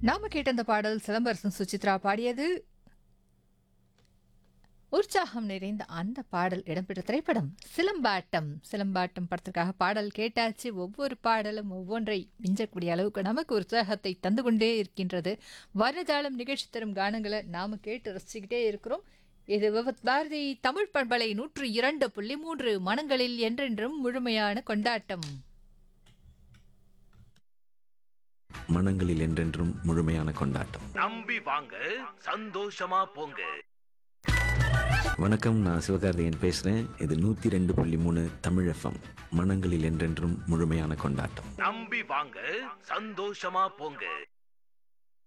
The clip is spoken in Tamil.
நாம கேட்ட அந்த பாடல் சிலம்பரசன் சுசித்ரா பாடியது உற்சாகம் நிறைந்த அந்த பாடல் இடம்பெற்ற திரைப்படம் சிலம்பாட்டம் சிலம்பாட்டம் படத்திற்காக பாடல் கேட்டாச்சு ஒவ்வொரு பாடலும் ஒவ்வொன்றை மிஞ்சக்கூடிய அளவுக்கு நமக்கு உற்சாகத்தை தந்து கொண்டே இருக்கின்றது வர்ணஜாலம் நிகழ்ச்சி தரும் கானங்களை நாம கேட்டு ரசிச்சுக்கிட்டே இருக்கிறோம் இது விவத் பாரதி தமிழ் பண்பலை நூற்று இரண்டு புள்ளி மூன்று மனங்களில் என்றென்றும் முழுமையான கொண்டாட்டம் மனங்களில் என்றென்றும் முழுமையான கொண்டாட்டம் நம்பி வாங்க சந்தோஷமா போங்க வணக்கம் நான் சிவகார்த்திகேயன் பேசுகிறேன் இது நூற்றி ரெண்டு புள்ளி மூணு தமிழ் எஃப்எம் மனங்களில் என்றென்றும் முழுமையான கொண்டாட்டம் நம்பி வாங்க சந்தோஷமா போங்க